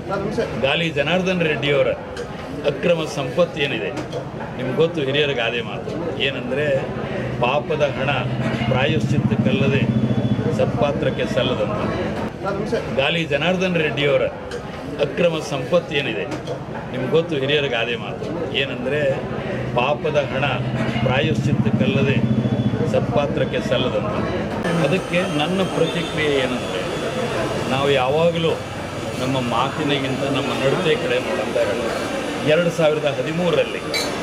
ಗಾಲಿ ಜನಾರ್ದನ್ ರೆಡ್ಡಿಯವರ ಅಕ್ರಮ ಸಂಪತ್ತು ಏನಿದೆ ನಿಮ್ಗೆ ಗೊತ್ತು ಹಿರಿಯರ ಗಾದೆ ಮಾತು ಏನಂದರೆ ಪಾಪದ ಹಣ ಪ್ರಾಯಶ್ಚಿತ್ತಕ್ಕಲ್ಲದೆ ಸತ್ಪಾತ್ರಕ್ಕೆ ಸಲ್ಲದಂತ ಗಾಲಿ ಜನಾರ್ದನ್ ರೆಡ್ಡಿಯವರ ಅಕ್ರಮ ಸಂಪತ್ತು ಏನಿದೆ ನಿಮ್ಗೆ ಗೊತ್ತು ಹಿರಿಯರ ಗಾದೆ ಮಾತು ಏನಂದರೆ ಪಾಪದ ಹಣ ಪ್ರಾಯಶ್ಚಿತ್ತಕ್ಕಲ್ಲದೆ ಸತ್ಪಾತ್ರಕ್ಕೆ ಸಲ್ಲದಂತ ಅದಕ್ಕೆ ನನ್ನ ಪ್ರತಿಕ್ರಿಯೆ ಏನಂದರೆ ನಾವು ಯಾವಾಗಲೂ ನಮ್ಮ ಮಾತಿನಗಿಂತ ನಮ್ಮ ನಡತೆ ಕಡೆ ನೋಡಂತ ಹೇಳೋದು ಎರಡು ಸಾವಿರದ ಹದಿಮೂರರಲ್ಲಿ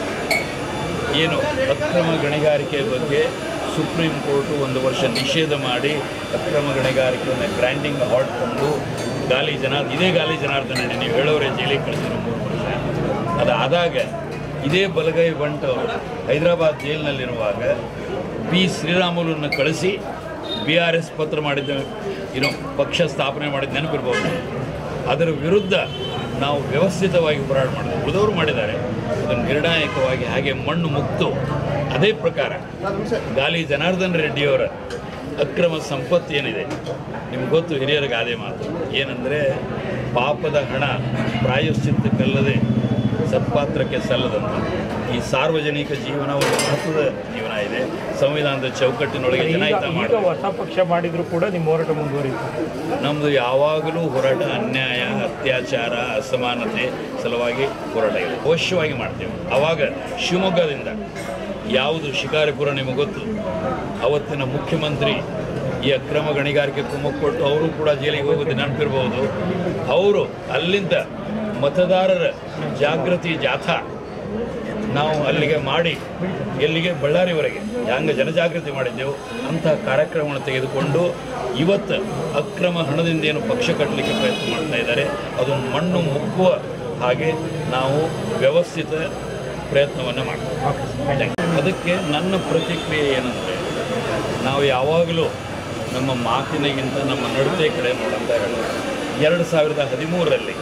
ಏನು ಅಕ್ರಮ ಗಣಿಗಾರಿಕೆ ಬಗ್ಗೆ ಸುಪ್ರೀಂ ಕೋರ್ಟು ಒಂದು ವರ್ಷ ನಿಷೇಧ ಮಾಡಿ ಅಕ್ರಮ ಗಣಿಗಾರಿಕೆಯನ್ನು ಗ್ರ್ಯಾಂಡಿಂಗ್ ಹಾಲ್ಟ್ ತಂದು ಗಾಲಿ ಜನ ಇದೇ ಗಾಲಿ ಜನಾರ್ದನ ರೆಡ್ಡಿ ನೀವು ಹೇಳೋರೆ ಜೈಲಿಗೆ ಕಳಿಸಿರೋ ಮೂರು ವರ್ಷ ಅದಾದಾಗ ಇದೇ ಬಲಗೈ ಬಂಟ್ ಅವರು ಹೈದರಾಬಾದ್ ಜೈಲಿನಲ್ಲಿರುವಾಗ ಪಿ ಶ್ರೀರಾಮುಲನ್ನು ಕಳಿಸಿ ಬಿ ಆರ್ ಎಸ್ ಪತ್ರ ಮಾಡಿದ್ದ ಏನು ಪಕ್ಷ ಸ್ಥಾಪನೆ ಮಾಡಿದ ನೆನಪಿರ್ಬೋದು ಅದರ ವಿರುದ್ಧ ನಾವು ವ್ಯವಸ್ಥಿತವಾಗಿ ಹೋರಾಟ ಮಾಡಿದ್ವಿ ಉಳಿದವರು ಮಾಡಿದ್ದಾರೆ ಅದನ್ನು ನಿರ್ಣಾಯಕವಾಗಿ ಹಾಗೆ ಮಣ್ಣು ಮುಕ್ತು ಅದೇ ಪ್ರಕಾರ ಗಾಲಿ ಜನಾರ್ದನ್ ರೆಡ್ಡಿಯವರ ಅಕ್ರಮ ಸಂಪತ್ತು ಏನಿದೆ ನಿಮ್ಗೆ ಗೊತ್ತು ಹಿರಿಯರ ಗಾದೆ ಮಾತು ಏನಂದರೆ ಪಾಪದ ಹಣ ಪ್ರಾಯಶ್ಚಿತ್ತಕ್ಕಲ್ಲದೆ ಸತ್ಪಾತ್ರಕ್ಕೆ ಸಲ್ಲದಂತ ಈ ಸಾರ್ವಜನಿಕ ಜೀವನ ಒಂದು ಮಹತ್ವದ ಜೀವನ ಇದೆ ಸಂವಿಧಾನದ ಚೌಕಟ್ಟಿನೊಳಗೆ ಈಗ ಜನಾಯಿತ ಈಗ ಮಾಡಿ ಹೊಸ ಪಕ್ಷ ಮಾಡಿದ್ರು ಕೂಡ ನಿಮ್ಮ ಹೋರಾಟ ಮುಂದುವರಿಯುತ್ತೆ ನಮ್ಮದು ಯಾವಾಗಲೂ ಹೋರಾಟ ಅನ್ಯಾಯ ಅತ್ಯಾಚಾರ ಅಸಮಾನತೆ ಸಲುವಾಗಿ ಹೋರಾಟ ಇದೆ ಅವಶ್ಯವಾಗಿ ಮಾಡ್ತೇವೆ ಆವಾಗ ಶಿವಮೊಗ್ಗದಿಂದ ಯಾವುದು ಶಿಕಾರಿಪುರ ನಿಮಗೆ ಗೊತ್ತು ಅವತ್ತಿನ ಮುಖ್ಯಮಂತ್ರಿ ಈ ಅಕ್ರಮ ಗಣಿಗಾರಿಕೆ ಕುಮ್ಮಕ್ಕು ಕೊಟ್ಟು ಅವರು ಕೂಡ ಜೈಲಿಗೆ ಹೋಗೋದು ನೆನಪಿರ್ಬೋದು ಅವರು ಅಲ್ಲಿಂದ ಮತದಾರರ ಜಾಗೃತಿ ಜಾಥಾ ನಾವು ಅಲ್ಲಿಗೆ ಮಾಡಿ ಎಲ್ಲಿಗೆ ಬಳ್ಳಾರಿವರೆಗೆ ಹ್ಯಾಂಗ ಜನಜಾಗೃತಿ ಮಾಡಿದ್ದೆವು ಅಂತಹ ಕಾರ್ಯಕ್ರಮವನ್ನು ತೆಗೆದುಕೊಂಡು ಇವತ್ತು ಅಕ್ರಮ ಹಣದಿಂದ ಏನು ಪಕ್ಷ ಕಟ್ಟಲಿಕ್ಕೆ ಪ್ರಯತ್ನ ಮಾಡ್ತಾ ಇದ್ದಾರೆ ಅದು ಮಣ್ಣು ಮುಕ್ಕುವ ಹಾಗೆ ನಾವು ವ್ಯವಸ್ಥಿತ ಪ್ರಯತ್ನವನ್ನು ಮಾಡ್ತೀವಿ ಅದಕ್ಕೆ ನನ್ನ ಪ್ರತಿಕ್ರಿಯೆ ಏನಂದರೆ ನಾವು ಯಾವಾಗಲೂ ನಮ್ಮ ಮಾತಿನಗಿಂತ ನಮ್ಮ ನಡತೆ ಕಡೆ ನೋಡಂತ ಹೇಳೋದು ಎರಡು ಸಾವಿರದ ಹದಿಮೂರರಲ್ಲಿ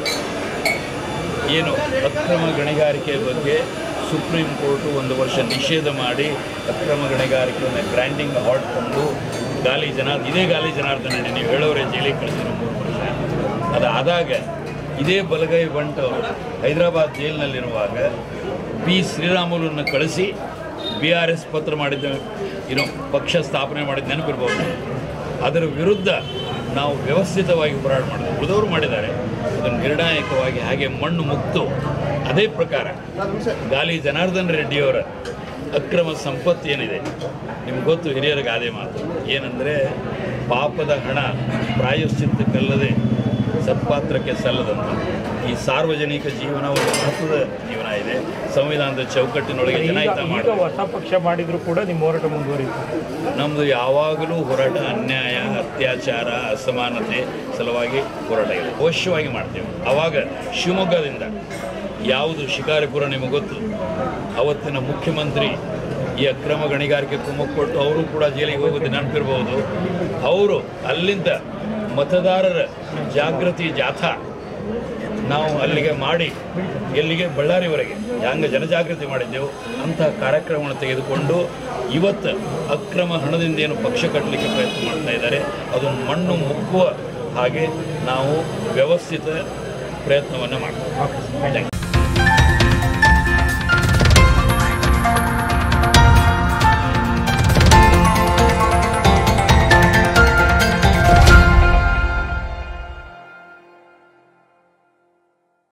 ಏನು ಅಕ್ರಮ ಗಣಿಗಾರಿಕೆ ಬಗ್ಗೆ ಸುಪ್ರೀಂ ಕೋರ್ಟು ಒಂದು ವರ್ಷ ನಿಷೇಧ ಮಾಡಿ ಅಕ್ರಮ ಗಣಿಗಾರಿಕೆಯನ್ನು ಗ್ರ್ಯಾಂಡಿಂಗ್ ಹಾಲ್ಟ್ ತಂದು ಗಾಲಿ ಜನ ಇದೇ ಗಾಲಿ ಜನಾರ್ದನ ರೆಡ್ಡಿ ನೀವು ಹೇಳೋರೆ ಜೈಲಿಗೆ ಕಳಿಸಿರೋ ಮೂರು ವರ್ಷ ಅದಾದಾಗ ಇದೇ ಬಲಗೈ ಬಂಟ್ ಅವರು ಹೈದರಾಬಾದ್ ಜೈಲಿನಲ್ಲಿರುವಾಗ ಪಿ ಶ್ರೀರಾಮುಲನ್ನು ಕಳಿಸಿ ಬಿ ಆರ್ ಎಸ್ ಪತ್ರ ಮಾಡಿದ್ದ ಏನು ಪಕ್ಷ ಸ್ಥಾಪನೆ ಮಾಡಿದ ನೆನಪಿರ್ಬೋದು ಅದರ ವಿರುದ್ಧ ನಾವು ವ್ಯವಸ್ಥಿತವಾಗಿ ಹೋರಾಟ ಮಾಡಿದ್ವಿ ಉಳಿದವರು ಮಾಡಿದ್ದಾರೆ ಅದನ್ನು ನಿರ್ಣಾಯಕವಾಗಿ ಹಾಗೆ ಮಣ್ಣು ಮುಕ್ತು ಅದೇ ಪ್ರಕಾರ ಗಾಲಿ ಜನಾರ್ದನ್ ರೆಡ್ಡಿಯವರ ಅಕ್ರಮ ಸಂಪತ್ತು ಏನಿದೆ ನಿಮ್ಗೆ ಗೊತ್ತು ಹಿರಿಯರ ಗಾದೆ ಮಾತು ಏನಂದರೆ ಪಾಪದ ಹಣ ಪ್ರಾಯಶ್ಚಿತ್ತಕ್ಕಲ್ಲದೆ ಸತ್ಪಾತ್ರಕ್ಕೆ ಸಲ್ಲದಂತ ಈ ಸಾರ್ವಜನಿಕ ಜೀವನ ಒಂದು ಮಹತ್ವದ ಜೀವನ ಇದೆ ಸಂವಿಧಾನದ ಚೌಕಟ್ಟಿನೊಳಗೆ ಈಗ ಜನಾಯಿತ ಈಗ ಮಾಡಿ ಹೊಸ ಪಕ್ಷ ಮಾಡಿದ್ರು ಕೂಡ ನಿಮ್ಮ ಹೋರಾಟ ಮುಂದುವರಿಯುತ್ತೆ ನಮ್ಮದು ಯಾವಾಗಲೂ ಹೋರಾಟ ಅನ್ಯಾಯ ಅತ್ಯಾಚಾರ ಅಸಮಾನತೆ ಸಲುವಾಗಿ ಹೋರಾಟ ಇದೆ ಅವಶ್ಯವಾಗಿ ಮಾಡ್ತೇವೆ ಆವಾಗ ಶಿವಮೊಗ್ಗದಿಂದ ಯಾವುದು ಶಿಕಾರಿಪುರ ನಿಮಗೆ ಗೊತ್ತು ಅವತ್ತಿನ ಮುಖ್ಯಮಂತ್ರಿ ಈ ಅಕ್ರಮ ಗಣಿಗಾರಿಕೆ ಕುಮ್ಮಕ್ಕು ಕೊಟ್ಟು ಅವರು ಕೂಡ ಜೈಲಿಗೆ ಹೋಗೋದು ನೆನಪಿರ್ಬೋದು ಅವರು ಅಲ್ಲಿಂದ ಮತದಾರರ ಜಾಗೃತಿ ಜಾಥಾ ನಾವು ಅಲ್ಲಿಗೆ ಮಾಡಿ ಎಲ್ಲಿಗೆ ಬಳ್ಳಾರಿವರೆಗೆ ಹ್ಯಾಂಗ ಜನಜಾಗೃತಿ ಮಾಡಿದ್ದೆವು ಅಂತಹ ಕಾರ್ಯಕ್ರಮವನ್ನು ತೆಗೆದುಕೊಂಡು ಇವತ್ತು ಅಕ್ರಮ ಹಣದಿಂದ ಏನು ಪಕ್ಷ ಕಟ್ಟಲಿಕ್ಕೆ ಪ್ರಯತ್ನ ಮಾಡ್ತಾ ಇದ್ದಾರೆ ಅದು ಮಣ್ಣು ಮುಕ್ಕುವ ಹಾಗೆ ನಾವು ವ್ಯವಸ್ಥಿತ ಪ್ರಯತ್ನವನ್ನು ಮಾಡ್ತೀವಿ